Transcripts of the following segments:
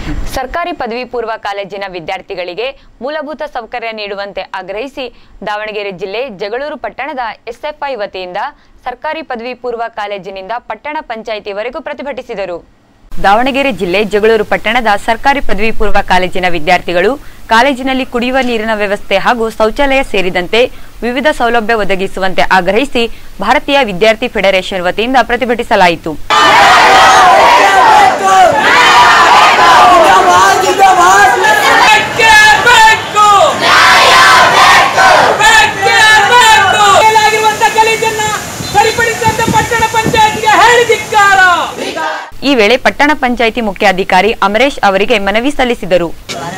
ಸರ್ಕಾರಿ ಪದವಿ ಪೂರ್ವ ಕಾಲೇಜಿನ ವಿದ್ಯಾರ್ಥಿಗಳಿಗೆ ಮೂಲಭೂತ ಸೌಕರ್ಯ ನೀಡುವಂತೆ ಆಗ್ರಹಿಸಿ ದಾವಣಗೆರೆ ಜಿಲ್ಲೆ ಜಗಳೂರು ಪಟ್ಟಣದ ಎಸ್ಎಫ್ಐ ವತಿಯಿಂದ ಸರ್ಕಾರಿ ಪದವಿ ಪೂರ್ವ ಕಾಲೇಜಿನಿಂದ ಪಟ್ಟಣ ಪಂಚಾಯಿತಿವರೆಗೂ ಪ್ರತಿಭಟಿಸಿದರು ದಾವಣಗೆರೆ ಜಿಲ್ಲೆ ಜಗಳೂರು ಪಟ್ಟಣದ ಸರ್ಕಾರಿ ಪದವಿ ಪೂರ್ವ ಕಾಲೇಜಿನ ವಿದ್ಯಾರ್ಥಿಗಳು ಕಾಲೇಜಿನಲ್ಲಿ ಕುಡಿಯುವ ನೀರಿನ ವ್ಯವಸ್ಥೆ ಹಾಗೂ ಶೌಚಾಲಯ ಸೇರಿದಂತೆ ವಿವಿಧ ಸೌಲಭ್ಯ ಒದಗಿಸುವಂತೆ ಆಗ್ರಹಿಸಿ ಭಾರತೀಯ ವಿದ್ಯಾರ್ಥಿ ಫೆಡರೇಷನ್ ವತಿಯಿಂದ ಪ್ರತಿಭಟಿಸಲಾಯಿತು ಬೇಕೇ ಬೇಕು ಬೇಕೇ ಬೇಕು ಮೇಲಾಗಿರುವಂತ ಗಲೀಜನ್ನ ಸರಿಪಡಿಸುವಂತ ಪಟ್ಟಣ ಪಂಚಾಯತ್ಗೆ ಹೇಳಿದಿಕ್ಕಾರ ಈ ವೇಳೆ ಪಟ್ಟಣ ಪಂಚಾಯಿತಿ ಮುಖ್ಯಾಧಿಕಾರಿ ಅಮರೇಶ್ ಅವರಿಗೆ ಮನವಿ ಸಲ್ಲಿಸಿದರು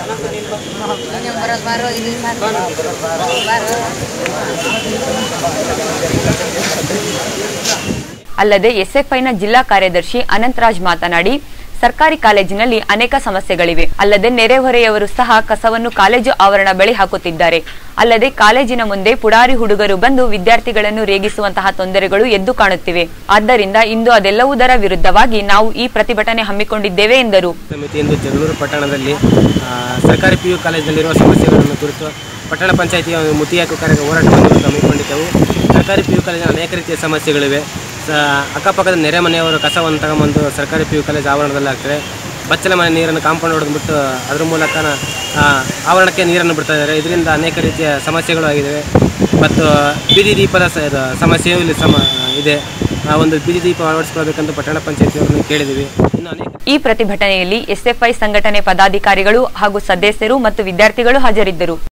ಅಲ್ಲದೆ ಎಸ್ಎಫ್ಐನ ಜಿಲ್ಲಾ ಕಾರ್ಯದರ್ಶಿ ಅನಂತರಾಜ್ ಮಾತನಾಡಿ ಸರ್ಕಾರಿ ಕಾಲೇಜಿನಲ್ಲಿ ಅನೇಕ ಸಮಸ್ಯೆಗಳಿವೆ ಅಲ್ಲದೆ ನೆರೆಹೊರೆಯವರು ಸಹ ಕಸವನ್ನು ಕಾಲೇಜು ಆವರಣ ಬಳಿ ಹಾಕುತ್ತಿದ್ದಾರೆ ಅಲ್ಲದೆ ಕಾಲೇಜಿನ ಮುಂದೆ ಪುಡಾರಿ ಹುಡುಗರು ಬಂದು ವಿದ್ಯಾರ್ಥಿಗಳನ್ನು ರೇಗಿಸುವಂತಹ ತೊಂದರೆಗಳು ಎದ್ದು ಕಾಣುತ್ತಿವೆ ಆದ್ದರಿಂದ ಇಂದು ಅದೆಲ್ಲವುದರ ವಿರುದ್ಧವಾಗಿ ನಾವು ಈ ಪ್ರತಿಭಟನೆ ಹಮ್ಮಿಕೊಂಡಿದ್ದೇವೆ ಎಂದರು ಸಮಿತಿ ಇಂದು ಜಗಳೂರು ಪಟ್ಟಣದಲ್ಲಿ ಆ, ಸರ್ಕಾರಿ ಪಿ ಯು ಕಾಲೇಜಿನಲ್ಲಿರುವ ಸಮಸ್ಯೆಗಳನ್ನು ಕುರಿತು ಪಟ್ಟಣ ಪಂಚಾಯಿತಿಯ ಒಂದು ಮುತ್ತಿ ಹಾಕು ಕಾರ್ಯ ಹೋರಾಟವನ್ನು ಇವತ್ತು ಹಮ್ಮಿಕೊಂಡಿದ್ದೆವು ಸರ್ಕಾರಿ ಪಿ ಯು ಕಾಲೇಜಿನ ಅನೇಕ ರೀತಿಯ ಸಮಸ್ಯೆಗಳಿವೆ ಸ ಅಕ್ಕಪಕ್ಕದ ನೆರೆ ಮನೆಯವರು ಕಸವನ್ನು ತಗೊಂಬಂದು ಸರ್ಕಾರಿ ಪಿ ಯು ಕಾಲೇಜ್ ಆವರಣದಲ್ಲಿ ಹಾಕ್ತಾರೆ ಬಚ್ಚಲ ಮನೆ ನೀರನ್ನು ಕಾಂಪೌಂಡ್ ಹೊಡೆದ್ಬಿಟ್ಟು ಅದ್ರ ಮೂಲಕ ಆ, ಆವರಣಕ್ಕೆ ನೀರನ್ನು ಬಿಡ್ತಾ ಇದ್ದಾರೆ ಇದರಿಂದ ಅನೇಕ ರೀತಿಯ ಸಮಸ್ಯೆಗಳು ಆಗಿವೆ ಮತ್ತು ಬೀದಿ ದೀಪದ ಸ- ಇದು ಸಮಸ್ಯೆಯೂ ಇಲ್ಲಿ ಸಮ ಇದೆ ಆ ಒಂದು ಬೀದಿ ದೀಪ ಅಳವಡಿಸ್ಕೊಳ್ಬೇಕಂತ ಪಟ್ಟಣ ಪಂಚಾಯತಿಯವರನ್ನು ಕೇಳಿದ್ದೀವಿ ಇನ್ನು ಅನೇಕ ಈ ಪ್ರತಿಭಟನೆಯಲ್ಲಿ ಎಸ್ಎಫ್ಐ ಸಂಘಟನೆ ಪದಾಧಿಕಾರಿಗಳು ಹಾಗೂ ಸದಸ್ಯರು ಮತ್ತು ವಿದ್ಯಾರ್ಥಿಗಳು ಹಾಜರಿದ್ದರು